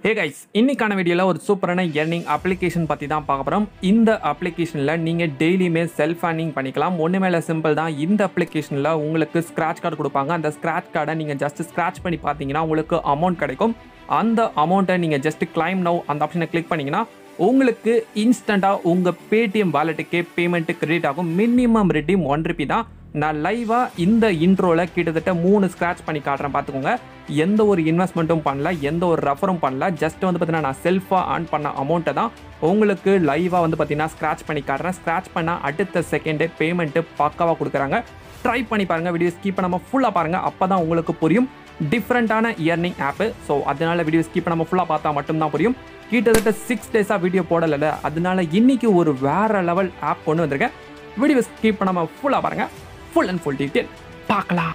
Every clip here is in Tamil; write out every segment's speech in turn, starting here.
ஹே கைஸ் இன்னைக்கான வீடியோவில் ஒரு சூப்பரான எர்னிங் அப்ளிகேஷன் பற்றி தான் பார்க்க போகிறோம் இந்த அப்ளிகேஷனில் நீங்கள் டெய்லியுமே செல்ஃப் earning பண்ணிக்கலாம் ஒன்று மேலே சிம்பிள் தான் இந்த அப்ளிகேஷனில் உங்களுக்கு ஸ்க்ராட்ச் கார்டு கொடுப்பாங்க அந்த ஸ்க்ராட்ச் கார்டை நீங்கள் ஜஸ்ட் ஸ்க்ராட்ச் பண்ணி பார்த்தீங்கன்னா உங்களுக்கு அமௌண்ட் கிடைக்கும் அந்த அமௌண்ட்டை நீங்கள் ஜஸ்ட் கிளைம் நவ் அந்த ஆப்ஷனை கிளிக் பண்ணிங்கன்னா உங்களுக்கு இன்ஸ்டண்ட்டாக உங்கள் பேடிஎம் வாலெட்டுக்கே பேமெண்ட்டு கிரெடிட் ஆகும் மினிமம் ரெடீம் ஒன் ருபி தான் நான் லைவாக இந்த இன்ட்ரோவில் கிட்டத்தட்ட மூணு ஸ்க்ராட்ச் பண்ணி காட்டுறேன் பார்த்துக்கோங்க எந்த ஒரு இன்வெஸ்ட்மெண்ட்டும் பண்ணல எந்த ஒரு ரெஃபரும் பண்ணல ஜஸ்ட் வந்து பார்த்தீங்கன்னா நான் செல்ஃபாக ஆன் பண்ண அமௌண்ட்டை தான் உங்களுக்கு லைவாக வந்து பார்த்தீங்கன்னா ஸ்க்ராட்ச் பண்ணி காட்டுறேன் ஸ்க்ராட்ச் பண்ணால் அடுத்த செகண்டே பேமெண்ட்டு பக்காவாக கொடுக்குறாங்க ட்ரை பண்ணி பாருங்கள் வீடியோ ஸ்கிப் பண்ணாமல் ஃபுல்லாக பாருங்கள் அப்போ தான் உங்களுக்கு புரியும் டிஃப்ரெண்ட்டான இயர்னிங் ஆப்பு ஸோ அதனால வீடியோ ஸ்கிப் பண்ணாமல் ஃபுல்லாக பார்த்தா மட்டும்தான் புரியும் கிட்டத்தட்ட சிக்ஸ் டேஸாக வீடியோ போடலை அதனால இன்னைக்கு ஒரு வேற லெவல் ஆப் கொண்டு வந்திருக்கேன் வீடியோ ஸ்கிப் பண்ணாமல் ஃபுல்லாக பாருங்கள் ஃபுல் அண்ட் ஃபுல் டீட்டெயில் பார்க்கலாம்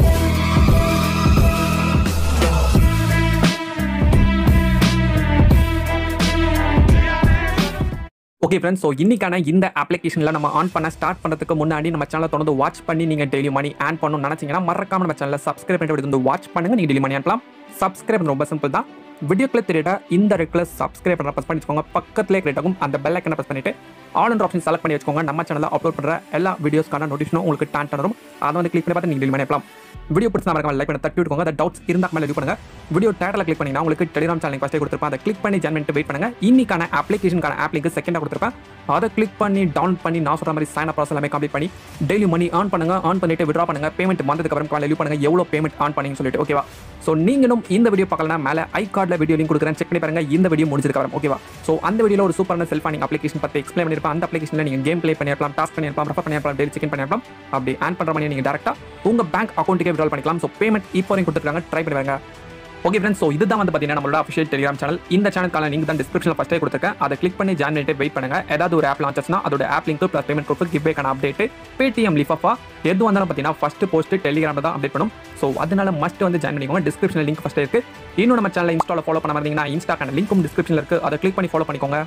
ஓகே ஃப்ரெண்ட்ஸ் ஸோ இன்னைக்கான இந்த அப்ளிகேஷனில் நம்ம ஆன் பண்ண ஸ்டார்ட் பண்ணுறதுக்கு முன்னாடி நம்ம சேனலை தொடர்ந்து வாட்ச் பண்ணி நீங்கள் டெய்லி மணி ஆன் பண்ணணும்னு நினச்சிங்கன்னா மறக்காம நம்ம சேனலில் சப்ஸ்கிரைப் பண்ணிட்டு வந்து வாட்ச் பண்ணுங்க நீங்கள் டெய்லி மணி அனுப்பலாம் சப்ஸ்கிரைப் ரொம்ப சிம்பிள் தான் வீடியோக்குள்ள தெரியட இந்த ரெட்டில் சப்ஸ்கிரைப் பண்ண ப்ரெஸ் பண்ணி வச்சுக்கோங்க பக்கத்துலேயே கிரியேட் ஆகும் அந்த பெல் ஐக்கனை ப்ரெஸ் பண்ணிட்டு ஆல் அண்ட் ஆப்ஷன் செலக்ட் பண்ணி வச்சுக்கோங்க நம்ம சேனலில் அப்லோட் பண்ணுற எல்லா வீடியோஸ்க்கான நோட்டிஃபிகேஷன் உங்களுக்கு டான் வரும் அதை வந்து கிளிக் பண்ணி பார்த்து நீங்கள் டெய்லி மணி அனுப்பலாம் வீடியோ பிடிச்சா மறக்காம லைக் பண்ணி தட்டி விட்டுக்கோங்க அந்த டவுட்ஸ் இருந்தால் மேலே இது பண்ணுங்க வீடியோ டேட்டில் கிளிக் பண்ணிங்கன்னா உங்களுக்கு டெலிகிராம் சேனல் ஃபஸ்ட்டே கொடுத்துருப்பேன் அதை கிளிக் பண்ணி ஜாயின் பண்ணிட்டு வெயிட் பண்ணுங்க இன்னைக்கான அப்ளிகேஷனுக்கான ஆப் லிங்க் செகண்டாக கொடுத்துருப்பேன் அதை கிளிக் பண்ணி டவுன் பண்ணி நான் சொல்ற மாதிரி சைன் அப் ப்ராசஸ் எல்லாமே கம்ப்ளீட் பண்ணி டெய்லி மணி ஆன் பண்ணுங்க ஆன் பண்ணிட்டு விட்ரா பண்ணுங்க பேமெண்ட் வந்ததுக்கு அப்புறம் காலையில் பண்ணுங்க எவ்வளோ பேமெண்ட் ஆன் பண்ணீங்கன்னு சொல்லிட்டு ஓகேவா ஸோ நீங்களும் இந்த வீடியோ பார்க்கலாம் மேலே ஐ கார்டில் வீடியோ லிங்க் கொடுக்குறேன் செக் பண்ணி பாருங்க இந்த வீடியோ முடிஞ்சதுக்கு அப்புறம் ஓகேவா ஸோ அந்த வீடியோவில் ஒரு சூப்பரான செல்ஃப் ஆனிங் அப்ளிகேஷன் பற்றி எக்ஸ்பிளைன் பண்ணியிருப்பேன் அந்த அப்ளிகேஷனில் நீங்கள் கேம் ப்ளே பண்ணிருக்கலாம் டாஸ்க் பண்ணிருக்கலாம் ரெஃபர் பண்ணிருக்கலாம் டெய்லி செக் பண்ணிருக்கலாம் அப்படி ஆன் பண்ணுற மணி நீங்கள் டேரக்டாக உங்கள் பேங்க் அக்கௌண்ட்டுக்கே விட்ரால் பண்ணிக்கலாம் ஸோ பேமெண்ட் இப்போ வரைக்கும் கொடுத்துருக்காங்க ட்ரை பண்ணி பாருங்க ஓகே ஃப்ரெண்ட்ஸ் ஸோ இதுதான் வந்து பார்த்தீங்கன்னா நம்மளோட அஃபிஷியல் டெலிகிராம் சேனல் இந்த சேனலுக்கான லிங்க் தான் டிஸ்கிரிப்ஷனில் ஃபஸ்ட்டே கொடுத்துருக்கேன் அதை கிளிக் பண்ணி ஜாயின் பண்ணிட்டு வெயிட் பண்ணுங்க ஏதாவது ஒரு ஆப் லான்ச்சஸ்னா அதோட app link plus payment proof கிவ்வேக்கான அப்டேட் பேடிஎம் லிஃபா எது வந்தாலும் பார்த்தீங்கன்னா ஃபஸ்ட் போஸ்ட் டெலிகிராமில் தான் அப்டேட் பண்ணும் ஸோ அதனால மஸ்ட் வந்து ஜாயின் பண்ணிக்கோங்க டிஸ்கிரிப்ஷனில் லிங்க் ஃபஸ்ட்டே இருக்கு இன்னும் நம்ம சேனல் இன்ஸ்டால ஃபாலோ பண்ண இருந்தீங்கன்னா இன்ஸ்டாக்கான லிங்க்கும் டிஸ்கிரிப்ஷனில் இருக்கு அதை கிளிக் பண்ணி ஃபாலோ பண்ணிக்கோங்க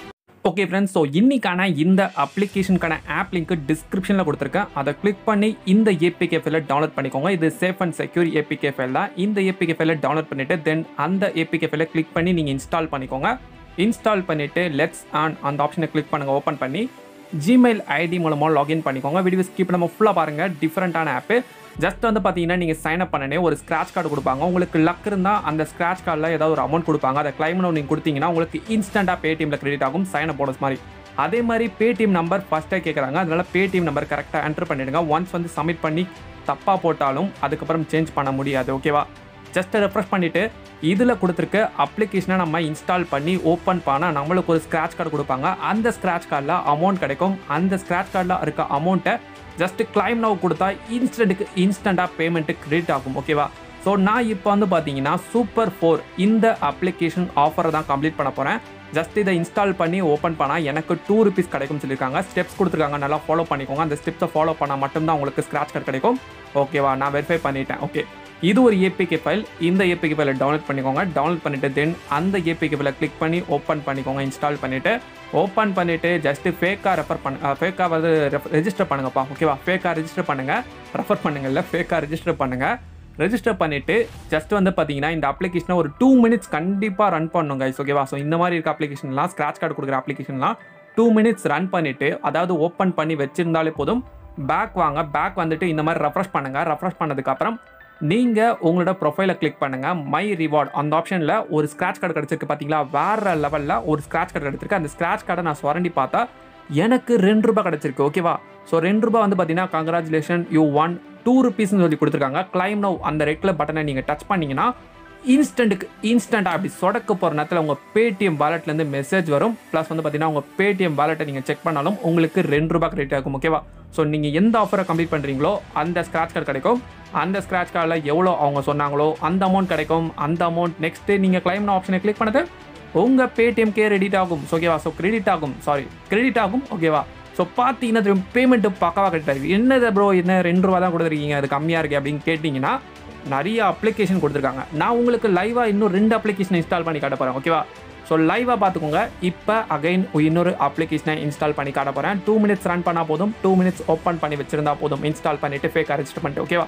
ஓகே ஃப்ரெண்ட்ஸ் ஸோ இன்னைக்கான இந்த அப்ளிகேஷனுக்கான ஆப் லிங்க் டிஸ்கிரிப்ஷனில் கொடுத்துருக்கேன் அதை கிளிக் பண்ணி இந்த ஏபிகே ஃபைலை டவுன்லோட் பண்ணிக்கோங்க இது safe and secure APK file தான் இந்த ஏபிகே ஃபைலை டவுன்லோட் பண்ணிட்டு தென் அந்த ஏபிகே ஃபைலை கிளிக் பண்ணி நீங்கள் இன்ஸ்டால் பண்ணிக்கோங்க இன்ஸ்டால் பண்ணிட்டு லெட்ஸ் ஆன் அந்த ஆப்ஷனை கிளிக் பண்ணுங்க ஓப்பன் பண்ணி ஜிமெயில் ஐடி மூலமாக லாகின் பண்ணிக்கோங்க வீடியோ ஸ்கிப் நம்ம ஃபுல்லாக பாருங்கள் டிஃப்ரெண்ட்டான ஆப்பு ஜஸ்ட் வந்து பார்த்தீங்கன்னா நீங்கள் சைன் அப் பண்ணனே ஒரு ஸ்க்ராட்ச் கார்டு கொடுப்பாங்க உங்களுக்கு லக் இருந்தால் அந்த ஸ்க்ராட்ச் கார்டில் ஏதாவது ஒரு அமௌண்ட் கொடுப்பாங்க அதை கிளைம் நீங்கள் கொடுத்தீங்கன்னா உங்களுக்கு இன்ஸ்டண்ட்டாக பேடிஎம்ல கிரெடிட் ஆகும் சைன் அப் போனஸ் மாதிரி அதே மாதிரி பேடிஎம் நம்பர் ஃபஸ்ட்டாக கேட்குறாங்க அதனால பேடிஎம் நம்பர் கரெக்டாக என்டர் பண்ணிடுங்க ஒன்ஸ் வந்து சப்மிட் பண்ணி தப்பாக போட்டாலும் அதுக்கப்புறம் சேஞ்ச் பண்ண முடியாது ஓகேவா ஜஸ்ட் ரெஃப்ரெஷ் பண்ணிவிட்டு இதில் கொடுத்துருக்க அப்ளிகேஷனை நம்ம இன்ஸ்டால் பண்ணி ஓப்பன் பண்ணால் நம்மளுக்கு ஒரு ஸ்க்ராட்ச் கார்டு கொடுப்பாங்க அந்த ஸ்க்ராட்ச் கார்டில் அமௌண்ட் கிடைக்கும் அந்த ஸ்க்ராட்ச் கார்டில் இருக்க அமௌண்ட்டை ஜஸ்ட் கிளைம் நவ் கொடுத்தா இன்ஸ்டன்ட்டுக்கு இன்ஸ்டண்ட்டாக பேமெண்ட்டு கிரெடிட் ஆகும் ஓகேவா ஸோ நான் இப்போ வந்து பார்த்தீங்கன்னா சூப்பர் ஃபோர் இந்த அப்ளிகேஷன் ஆஃபரை தான் கம்ப்ளீட் பண்ண போகிறேன் ஜஸ்ட் இதை இன்ஸ்டால் பண்ணி ஓப்பன் பண்ணால் எனக்கு டூ ருபீஸ் கிடைக்கும் சொல்லியிருக்காங்க ஸ்டெப்ஸ் கொடுத்துருக்காங்க நல்லா ஃபாலோ பண்ணிக்கோங்க அந்த ஸ்டெப்ஸை ஃபாலோ பண்ணால் மட்டும்தான் உங்களுக்கு ஸ்க்ராட்ச் கார்டு கிடைக்கும் ஓகேவா நான் வெரிஃபை பண்ணிட்டேன் ஓகே இது ஒரு ஏபிகே ஃபைல் இந்த ஏபிகே ஃபைலை டவுன்லோட் பண்ணிக்கோங்க டவுன்லோட் பண்ணிட்டு தென் அந்த ஏபிகே ஃபைலை கிளிக் பண்ணி ஓப்பன் பண்ணிக்கோங்க இன்ஸ்டால் பண்ணிவிட்டு ஓப்பன் பண்ணிவிட்டு ஜஸ்ட் ஃபேக்காக ரெஃபர் பண்ண ஃபேக்காக வந்து ரெஜிஸ்டர் பண்ணுங்கப்பா ஓகேவா ஃபேக்காக ரெஜிஸ்டர் பண்ணுங்கள் ரெஃபர் பண்ணுங்கல்ல ஃபேக்காக ரெஜிஸ்டர் பண்ணுங்கள் ரெஜிஸ்டர் பண்ணிவிட்டு ஜஸ்ட் வந்து பார்த்தீங்கன்னா இந்த அப்ளிகேஷனை ஒரு டூ மினிட்ஸ் கண்டிப்பாக ரன் பண்ணும் கைஸ் ஓகேவா ஸோ இந்த மாதிரி இருக்க அப்ளிகேஷன்லாம் ஸ்க்ராட்ச் கார்டு கொடுக்குற அப்ளிகேஷன்லாம் டூ மினிட்ஸ் ரன் பண்ணிவிட்டு அதாவது ஓப்பன் பண்ணி வச்சிருந்தாலே போதும் பேக் வாங்க பேக் வந்துட்டு இந்த மாதிரி ரெஃப்ரெஷ் பண்ணுங்கள் ரெஃப்ரெஷ் பண்ணதுக்கப்புறம் நீங்கள் உங்களோட ப்ரொஃபைலை கிளிக் பண்ணுங்கள் மை ரிவார்ட் அந்த ஆப்ஷனில் ஒரு ஸ்க்ராட்ச் கார்டு கிடச்சிருக்கு பார்த்தீங்களா வேறு லெவலில் ஒரு ஸ்க்ராட்ச் கார்டு கிடச்சிருக்கு அந்த ஸ்க்ராட்ச் கார்டை நான் சுரண்டி பார்த்தா எனக்கு ரெண்டு ரூபாய் கிடச்சிருக்கு ஓகேவா ஸோ ரெண்டு ரூபாய் வந்து பார்த்தீங்கன்னா கங்க்ராச்சுலேஷன் யூ ஒன் டூ ருபீஸ்னு சொல்லி கொடுத்துருக்காங்க கிளைம் நவ் அந்த ரெட்டில் பட்டனை நீங்கள் டச் பண்ணிங்கன்னா இன்ஸ்டன்ட்டுக்கு இன்ஸ்டண்ட்டாக அப்படி சொடக்க போகிற நேரத்தில் உங்கள் பேடிஎம் வாலெட்லேருந்து மெசேஜ் வரும் ப்ளஸ் வந்து பார்த்தீங்கன்னா உங்கள் பேடிஎம் வாலெட்டை நீங்கள் செக் பண்ணாலும் உங்களுக்கு ரெண்டு ரூபாய் கிரெடிட் ஆகும் ஓகேவா ஸோ நீங்கள் எந்த ஆஃபரை கம்ப்ளீட் பண்ணுறீங்களோ அந்த ஸ்க்ராட்ச் கார்டு கிடைக்கும் அந்த ஸ்க்ராட்ச் கார்டில் எவ்வளோ அவங்க சொன்னாங்களோ அந்த அமௌண்ட் கிடைக்கும் அந்த அமௌண்ட் நெக்ஸ்ட்டு நீங்கள் கிளைம் ஆப்ஷனை கிளிக் பண்ணது உங்கள் பேடிஎம்கே ரெடிட் ஆகும் ஓகேவா ஸோ கிரெடிட் ஆகும் சாரி கிரெடிட் ஆகும் ஓகேவா ஸோ பார்த்தீங்கன்னா திரும்ப பேமெண்ட்டு பக்காவாக கரெக்டாக இருக்குது என்னது ப்ரோ என்ன ரெண்டு ரூபா தான் கொடுத்துருக்கீங்க அது கம்மியாக இருக்குது அப்படின்னு கேட்டிங்கன்னா நிறைய அப்ளிகேஷன் கொடுத்துருக்காங்க நான் உங்களுக்கு லைவாக இன்னும் ரெண்டு அப்ளிகேஷன் இன்ஸ்டால் பண்ணி காட்ட போகிறேன் ஓகேவா ஸோ லைவாக பார்த்துக்கோங்க இப்போ அகைன் இன்னொரு அப்ளிகேஷனை இன்ஸ்டால் பண்ணி காட்ட போகிறேன் டூ மினிட்ஸ் ரன் பண்ணால் போதும் டூ மினிட்ஸ் ஓப்பன் பண்ணி வச்சிருந்தா போதும் இன்ஸ்டால் பண்ணிவிட்டு ஃபேக்காக ரெஜிஸ்டர் பண்ணிட்டு ஓகேவா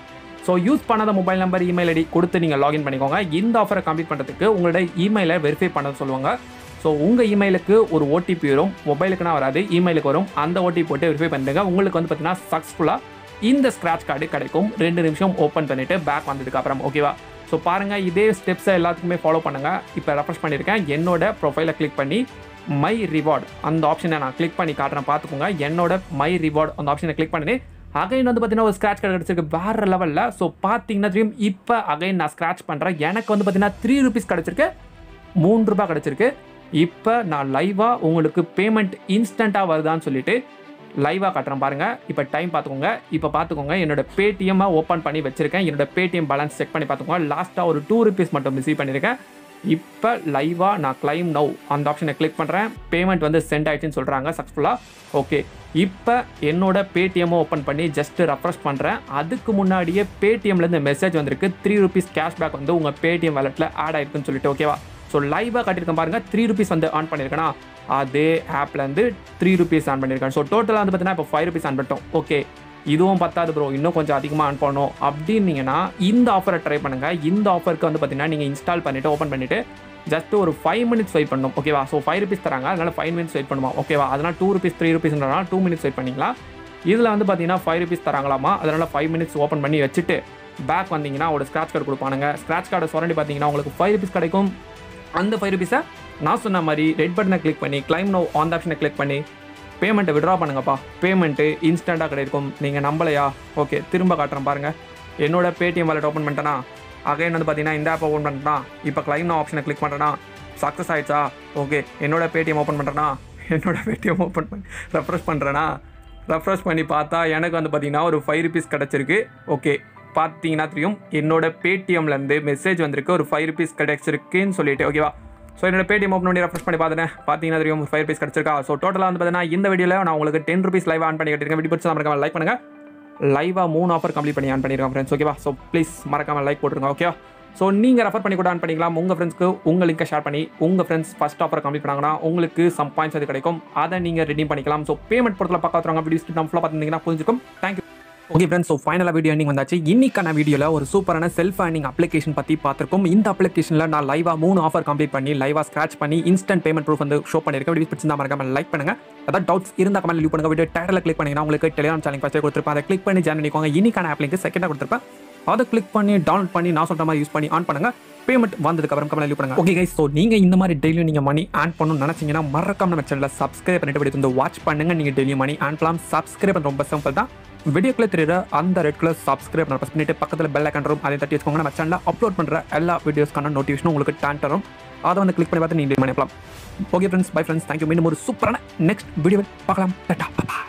ஸோ யூஸ் பண்ணாத மொபைல் நம்பர் இமெயில் ஐடி கொடுத்து நீங்கள் லாகின் பண்ணிக்கோங்க இந்த ஆஃபரை கம்ப்ளீட் பண்ணுறதுக்கு உங்களோட இமெயிலை வெரிஃபை பண்ண சொல்லுவாங்க ஸோ உங்கள் இமெயிலுக்கு ஒரு ஓடிபி வரும் மொபைலுக்குனா வராது இமெயிலுக்கு வரும் அந்த ஓடிபி போட்டு வெரிஃபை பண்ணிடுங்க உங்களுக்கு வந்து பார்த்தீங்கன்னா சக்ஸஸ்ஃபுல்லாக இந்த ஸ்க்ராட்ச் கார்டு கிடைக்கும் ரெண்டு நிமிஷம் ஓப்பன் பண்ணிவிட்டு பேக் வந்ததுக்கு அப்புறம் ஓகேவா ஸோ பாருங்கள் இதே ஸ்டெப்ஸை எல்லாத்துக்குமே ஃபாலோ பண்ணுங்கள் இப்போ ரெஃப்ரெஷ் பண்ணியிருக்கேன் என்னோட ப்ரொஃபைலை கிளிக் பண்ணி மை ரிவார்ட் அந்த ஆப்ஷனை நான் கிளிக் பண்ணி காட்டுறேன் பார்த்துக்கோங்க என்னோட மை ரிவார்ட் அந்த ஆப்ஷனை கிளிக் பண்ணி அகைன் வந்து பார்த்தீங்கன்னா ஒரு ஸ்க்ராட்ச் கார்டு கிடச்சிருக்கு வேறு லெவலில் ஸோ பார்த்தீங்கன்னா தெரியும் இப்போ அகைன் நான் ஸ்க்ராட்ச் பண்ணுறேன் எனக்கு வந்து பார்த்தீங்கன்னா த்ரீ ருபீஸ் கிடச்சிருக்கு மூணு ரூபாய் கிடச்சிருக்கு இப்போ நான் லைவாக உங்களுக்கு பேமெண்ட் இன்ஸ்டண்ட்டாக வருதான்னு சொல்லிட்டு லைவாக காட்டுறேன் பாருங்கள் இப்போ டைம் பார்த்துக்கோங்க இப்போ பார்த்துக்கோங்க என்னோட பேடிஎம்மை ஓப்பன் பண்ணி வச்சிருக்கேன் என்னோட பேடிஎம் பேலன்ஸ் செக் பண்ணி பார்த்துக்கோங்க லாஸ்ட்டாக ஒரு டூ ருபீஸ் மட்டும் ரிசீவ் பண்ணியிருக்கேன் இப்போ லைவாக நான் கிளைம் நவ் அந்த ஆப்ஷனை கிளிக் பண்ணுறேன் பேமெண்ட் வந்து சென்ட் ஆயிடுச்சுன்னு சொல்கிறாங்க சக்ஸஸ்ஃபுல்லாக ஓகே இப்போ என்னோட பேடிஎம்மை ஓப்பன் பண்ணி ஜஸ்ட் ரெஃப்ரெஷ் பண்ணுறேன் அதுக்கு முன்னாடியே பேடிஎம்லேருந்து மெசேஜ் வந்திருக்கு த்ரீ ருபீஸ் கேஷ்பேக் வந்து உங்கள் பேடிஎம் வேலெட்டில் ஆட் ஆயிருக்குன்னு சொல்லிட்டு ஓகேவா ஸோ லைவாக காட்டியிருக்கேன் பாருங்கள் த்ரீ ருபீஸ் வந்து ஆன் பண்ணியிருக்கேனா அதே ஆப்லேருந்து த்ரீ ருபீஸ் ஆன் பண்ணியிருக்கேன் ஸோ டோட்டலாக வந்து பார்த்தீங்கன்னா இப்போ ஃபைவ் ருபீஸ் ஆன் பண்ணிட்டோம் ஓகே இதுவும் பத்தாது ப்ரோ இன்னும் கொஞ்சம் அதிகமாக ஆன் பண்ணணும் அப்படின்னீங்கன்னா இந்த ஆஃபரை ட்ரை பண்ணுங்கள் இந்த ஆஃபருக்கு வந்து பார்த்தீங்கன்னா நீங்கள் இன்ஸ்டால் பண்ணிவிட்டு ஓப்பன் பண்ணிவிட்டு ஜஸ்ட் ஒரு ஃபைவ் மினிட்ஸ் வெயிட் பண்ணணும் ஓகேவா ஸோ ஃபைவ் ருபீஸ் தராங்க அதனால ஃபைவ் மினிட்ஸ் வெயிட் பண்ணுமா ஓகேவா அதனால் டூ ருபீஸ் த்ரீ ருபீஸ்ன்றனால டூ மினிட்ஸ் வெயிட் பண்ணிக்கலாம் இதில் வந்து பார்த்தீங்கன்னா ஃபைவ் ருபீஸ் தராங்களாமா அதனால் ஃபைவ் மினிட்ஸ் ஓப்பன் பண்ணி வச்சுட்டு பேக் வந்தீங்கன்னா ஒரு ஸ்க்ராட்ச் கார்டு கொடுப்பானுங்க ஸ்க்ராட்ச் கார்டை சுரண்டி பார்த்தீங்கன்னா உங்களுக்கு ஃபைவ் ருபீஸ் கிடைக்கும் அந்த ஃபைவ் ருபீஸை நான் சொன்ன மாதிரி ரெட் பட்டனை கிளிக் பண்ணி கிளைம் நோ ஆன் ஆப்ஷனை கிளிக் பண்ணி பேமெண்ட்டை விட்ரா பண்ணுங்கப்பா பேமெண்ட்டு இன்ஸ்டண்ட்டாக கிடைக்கும் நீங்கள் நம்பலையா ஓகே திரும்ப காட்டுறேன் பாருங்கள் என்னோட பேடிஎம் வாலெட் ஓப்பன் பண்ணிட்டேனா அகைன் வந்து பார்த்தீங்கன்னா இந்த ஆப் ஓப்பன் பண்ணிட்டேனா இப்போ கிளைம் நோ ஆப்ஷனை கிளிக் பண்ணுறேன்னா சக்ஸஸ் ஆயிடுச்சா ஓகே என்னோட பேடிஎம் ஓப்பன் பண்ணுறேன்னா என்னோட பேடிஎம் ஓப்பன் பண்ணி ரெஃப்ரெஷ் பண்ணுறேன்னா ரெஃப்ரெஷ் பண்ணி பார்த்தா எனக்கு வந்து பார்த்தீங்கன்னா ஒரு ஃபைவ் ருபீஸ் கிடச்சிருக்கு ஓகே பார்த்தீங்கன்னா தெரியும் என்னோட பேடிஎம்லேருந்து மெசேஜ் வந்திருக்கு ஒரு ஃபைவ் ருபீஸ் கிடைச்சிருக்குன்னு சொல்லிட்டு ஓகேவா ஸோ என்னோட பேடிஎம் ஓப்பன் பண்ணி ரெஃப்ரெஷ் பண்ணி பார்த்தேன் பார்த்தீங்கன்னா தெரியும் ஃபைவ் ருபீஸ் கிடச்சிருக்கா ஸோ டோட்டலாக வந்து பார்த்தீங்கன்னா இந்த வீடியோவில் நான் உங்களுக்கு டென் ருபீஸ் லைவ் ஆன் பண்ணி கட்டிருக்கேன் வீடியோ பிடிச்சா மறக்காம லைக் பண்ணுங்கள் லைவாக மூணு ஆஃபர் கம்ப்ளீட் பண்ணி ஆன் பண்ணியிருக்கேன் ஃப்ரெண்ட்ஸ் ஓகேவா ஸோ ப்ளீஸ் மறக்காம லைக் போட்டுருங்க ஓகேவா ஸோ நீங்கள் ரெஃபர் பண்ணி கூட ஆன் பண்ணிக்கலாம் உங்கள் ஃப்ரெண்ட்ஸ்க்கு உங்கள் லிங்கை ஷேர் பண்ணி உங்கள் ஃப்ரெண்ட்ஸ் ஃபஸ்ட் ஆஃபர் கம்ப்ளீட் பண்ணாங்கன்னா உங்களுக்கு சம் பாயிண்ட்ஸ் அது கிடைக்கும் அதை நீங்கள் ரெடீம் பண்ணிக்கலாம் ஸோ பேமெண்ட் பொறுத்தல பார்க்காதவங்க வீடியோஸ் நம்ம ஃபுல்லாக பார்த்துருந்தீங்கன்னா புரிஞ்சுக்கும் தேங்க்யூ ஓகே ஃப்ரெண்ட்ஸ் ஸோ ஃபைனலாக வீடியோ எண்டிங் வந்தாச்சு இன்னைக்கான வீடியோவில் ஒரு சூப்பரான செல்ஃப் ஏர்னிங் அப்ளிகேஷன் பற்றி பார்த்துருக்கோம் இந்த அப்ளிகேஷனில் நான் லைவாக மூணு ஆஃபர் கம்ப்ளீட் பண்ணி லைவாக ஸ்க்ராச் பண்ணி இன்ஸ்டன்ட் பேமெண்ட் ப்ரூஃப் வந்து ஷோ பண்ணியிருக்கேன் வீடியோ பிடிச்சிருந்தா மறக்காம லைக் பண்ணுங்க அதாவது டவுட்ஸ் இருந்தால் கமெண்ட் லீவ் பண்ணுங்க வீடியோ டேட்டில் கிளிக் பண்ணிங்கன்னா உங்களுக்கு டெலிகிராம் சேனல் ஃபஸ்ட்டே கொடுத்துருப்பேன் அதை கிளிக் பண்ணி ஜாயின் பண்ணிக்கோங்க இன்னைக்கான ஆப் லிங்க் செகண்டாக கொடுத்துருப்பேன் அதை கிளிக் பண்ணி டவுன்லோட் பண்ணி நான் சொல்கிற மாதிரி யூஸ் பண்ணி ஆன் பண்ணுங்க பேமெண்ட் வந்ததுக்கு அப்புறம் கமெண்ட் லீவ் பண்ணுங்க ஓகே கைஸ் ஸோ நீங்கள் இந்த மாதிரி டெய்லியும் நீங்கள் மணி ஆன் பண்ணணும்னு நினச்சிங்கன்னா மறக்காம நம்ம சேனலில் சப்ஸ்கிரைப் பண்ணிட்டு வீடியோ வந்து வாட்ச் பண்ணுங்க நீங்கள் டெய்லியும் மணி ஆன் பண்ணலாம் சப்ஸ்கிரைப் பண்ண ரொம்ப சிம்பிள் தான் வீடியோக்குள்ள தெரியுற அந்த ரெட் கலர் சப்ஸ்கிரைப் ப்ரெஸ் பண்ணிட்டு பக்கத்தில் பெல் ஐக்கன் வரும் அதை தட்டி வச்சுக்கோங்க நம்ம சேனலில் அப்லோட் பண்ணுற எல்லா வீடியோஸ்க்கான நோட்டிஃபிகேஷனும் உங்களுக்கு டான் தரும் அதை வந்து கிளிக் பண்ணி பார்த்து நீங்கள் பண்ணலாம் okay friends bye friends thank you மீண்டும் ஒரு சூப்பரான நெக்ஸ்ட் வீடியோவில் பார்க்கலாம் டாட்டா பாப்பா